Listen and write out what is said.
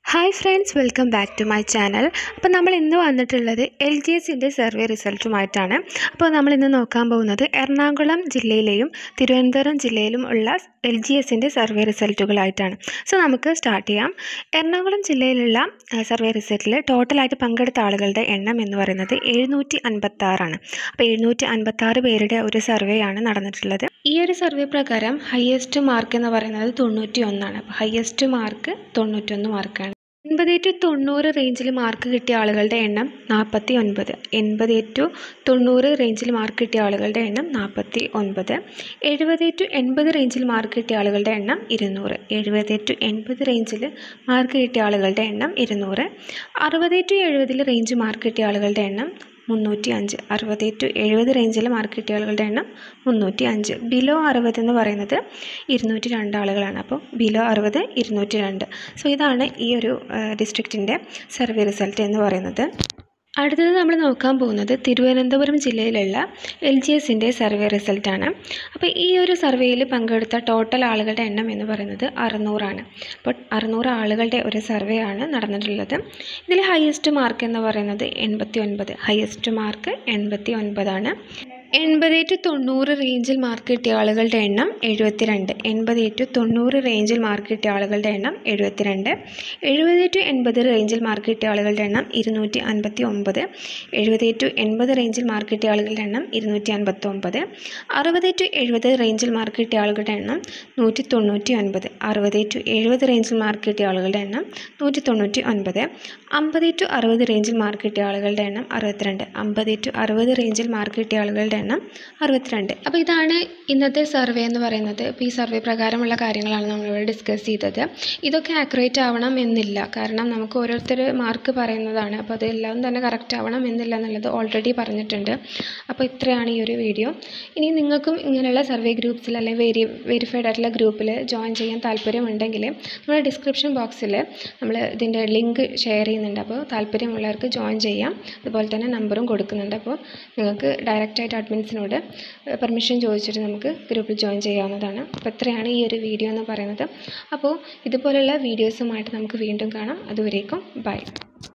hi friends welcome back to my channel അപ്പോൾ നമ്മൾ ഇന്ന് വന്നിട്ടുള്ളത് എൽ ജി എസിൻ്റെ സർവേ റിസൾട്ടുമായിട്ടാണ് അപ്പോൾ നമ്മൾ ഇന്ന് നോക്കാൻ പോകുന്നത് എറണാകുളം ജില്ലയിലെയും തിരുവനന്തപുരം ജില്ലയിലും ഉള്ള എൽ ജി എസിൻ്റെ സർവേ റിസൾട്ടുകളായിട്ടാണ് സോ നമുക്ക് സ്റ്റാർട്ട് ചെയ്യാം എറണാകുളം ജില്ലയിലുള്ള ആ, സർവേ റിസൾട്ടിൽ ടോട്ടലായിട്ട് പങ്കെടുത്ത ആളുകളുടെ എണ്ണം എന്ന് പറയുന്നത് എഴുന്നൂറ്റി അൻപത്താറാണ് അപ്പോൾ എഴുന്നൂറ്റി അൻപത്താറ് പേരുടെ ഒരു സർവേയാണ് നടന്നിട്ടുള്ളത് ഈ ഒരു സർവേ പ്രകാരം ഹയസ്റ്റ് മാർക്ക് എന്ന് പറയുന്നത് തൊണ്ണൂറ്റി ഒന്നാണ് അപ്പോൾ ഹയസ്റ്റ് മാർക്ക് തൊണ്ണൂറ്റൊന്ന് മാർക്കാണ് എൺപത് ടു തൊണ്ണൂറ് റേഞ്ചിൽ മാർക്ക് കിട്ടിയ ആളുകളുടെ എണ്ണം നാൽപ്പത്തി ഒൻപത് എൺപത് ടു തൊണ്ണൂറ് റേഞ്ചിൽ മാർക്ക് കിട്ടിയ ആളുകളുടെ എണ്ണം നാൽപ്പത്തി ഒൻപത് എഴുപത് ടു എൺപത് റേഞ്ചിൽ മാർക്ക് കിട്ടിയ ആളുകളുടെ എണ്ണം ഇരുന്നൂറ് എഴുപത് ടു എൺപത് റേഞ്ചിൽ മാർക്ക് കിട്ടിയ ആളുകളുടെ എണ്ണം ഇരുന്നൂറ് അറുപത് ടു എഴുപതിൽ റേഞ്ച് മാർക്ക് കിട്ടിയ ആളുകളുടെ എണ്ണം മുന്നൂറ്റി അഞ്ച് അറുപത് ടു എഴുപത് റേഞ്ചിൽ മാർക്ക് കിട്ടിയ ആളുകളുടെ എണ്ണം മുന്നൂറ്റി അഞ്ച് ബിലോ അറുപത് എന്ന് പറയുന്നത് ഇരുന്നൂറ്റി രണ്ട് ആളുകളാണ് അപ്പോൾ ബിലോ അറുപത് ഇരുന്നൂറ്റി രണ്ട് സോ ഇതാണ് ഈ ഒരു ഡിസ്ട്രിക്റ്റിൻ്റെ സർവേ റിസൾട്ട് എന്ന് പറയുന്നത് അടുത്തത് നമ്മൾ നോക്കാൻ പോകുന്നത് തിരുവനന്തപുരം ജില്ലയിലുള്ള എൽ ജി എസിൻ്റെ സർവേ റിസൾട്ടാണ് അപ്പോൾ ഈ ഒരു സർവേയിൽ പങ്കെടുത്ത ടോട്ടൽ ആളുകളുടെ എണ്ണം എന്ന് പറയുന്നത് അറുന്നൂറാണ് അപ്പോൾ അറുന്നൂറ് ആളുകളുടെ ഒരു സർവേ ആണ് നടന്നിട്ടുള്ളത് ഇതിൽ ഹയസ്റ്റ് മാർക്ക് എന്ന് പറയുന്നത് എൺപത്തി ഒൻപത് ഹയസ്റ്റ് മാർക്ക് എൺപത്തി ഒൻപതാണ് എൺപത് ടു തൊണ്ണൂറ് റേഞ്ചിൽ മാർക്ക് കിട്ടിയ ആളുകളുടെ എണ്ണം എഴുപത്തിരണ്ട് എൺപത് ടു തൊണ്ണൂറ് റേഞ്ചിൽ മാർക്ക് കിട്ടിയ ആളുകളുടെ എണ്ണം എഴുപത്തിരണ്ട് എഴുപത് ടു എൺപത് റേഞ്ചിൽ മാർക്ക് കിട്ടിയ ആളുകളുടെ എണ്ണം ഇരുന്നൂറ്റി അൻപത്തി ഒമ്പത് എഴുപത് ടു എൺപത് റേഞ്ചിൽ മാർക്ക് കിട്ടിയ ആളുകളുടെ എണ്ണം ഇരുന്നൂറ്റി അൻപത്തി ഒമ്പത് അറുപത് ടു എഴുപത് റേഞ്ചിൽ മാർക്ക് കിട്ടിയ ആളുകളുടെ എണ്ണം നൂറ്റി തൊണ്ണൂറ്റി ഒൻപത് അറുപത് ടു എഴുപത് റേഞ്ചിൽ മാർക്ക് കിട്ടിയ ആളുകളുടെ എണ്ണം നൂറ്റി തൊണ്ണൂറ്റി ഒൻപത് അമ്പത് ടു അറുപത് റേഞ്ചിൽ മാർക്ക് കിട്ടിയ ആളുകളുടെ എണ്ണം അറുപത്തിരണ്ട് അമ്പത് ടു അറുപത് റേഞ്ചിൽ മാർക്ക് കിട്ടിയ ആളുകളുടെ എണ്ണം അറുപത്തിരണ്ട് അപ്പോൾ ഇതാണ് ഇന്നത്തെ സർവേ എന്ന് പറയുന്നത് അപ്പോൾ ഈ സർവേ പ്രകാരമുള്ള കാര്യങ്ങളാണ് നമ്മളിവിടെ ഡിസ്കസ് ചെയ്തത് ഇതൊക്കെ ആക്യുറേറ്റ് ആവണം എന്നില്ല കാരണം നമുക്ക് ഓരോരുത്തർ മാർക്ക് പറയുന്നതാണ് അപ്പോൾ അതെല്ലാം തന്നെ കറക്റ്റ് ആവണം എന്നില്ല എന്നുള്ളത് ഓൾറെഡി പറഞ്ഞിട്ടുണ്ട് അപ്പോൾ ഇത്രയാണ് ഈ ഒരു വീഡിയോ ഇനി നിങ്ങൾക്കും ഇങ്ങനെയുള്ള സർവേ ഗ്രൂപ്പ്സിൽ അല്ലെങ്കിൽ വെരി വെരിഫൈഡ് ആയിട്ടുള്ള ഗ്രൂപ്പിൽ ജോയിൻ ചെയ്യാൻ താല്പര്യമുണ്ടെങ്കിൽ നമ്മുടെ ഡിസ്ക്രിപ്ഷൻ ബോക്സിൽ നമ്മൾ ഇതിൻ്റെ ലിങ്ക് ഷെയർ ചെയ്യുന്നുണ്ട് അപ്പോൾ താല്പര്യമുള്ളവർക്ക് ജോയിൻ ചെയ്യാം അതുപോലെ തന്നെ നമ്പറും കൊടുക്കുന്നുണ്ട് അപ്പോൾ നിങ്ങൾക്ക് ഡയറക്റ്റായിട്ട് അഡ്മിൻസിനോട് പെർമിഷൻ ചോദിച്ചിട്ട് നമുക്ക് ഗ്രൂപ്പിൽ ജോയിൻ ചെയ്യാവുന്നതാണ് അപ്പോൾ ഇത്രയാണ് ഈ ഒരു വീഡിയോ എന്ന് പറയുന്നത് അപ്പോൾ ഇതുപോലുള്ള വീഡിയോസുമായിട്ട് നമുക്ക് വീണ്ടും കാണാം അതുവരേക്കും ബൈ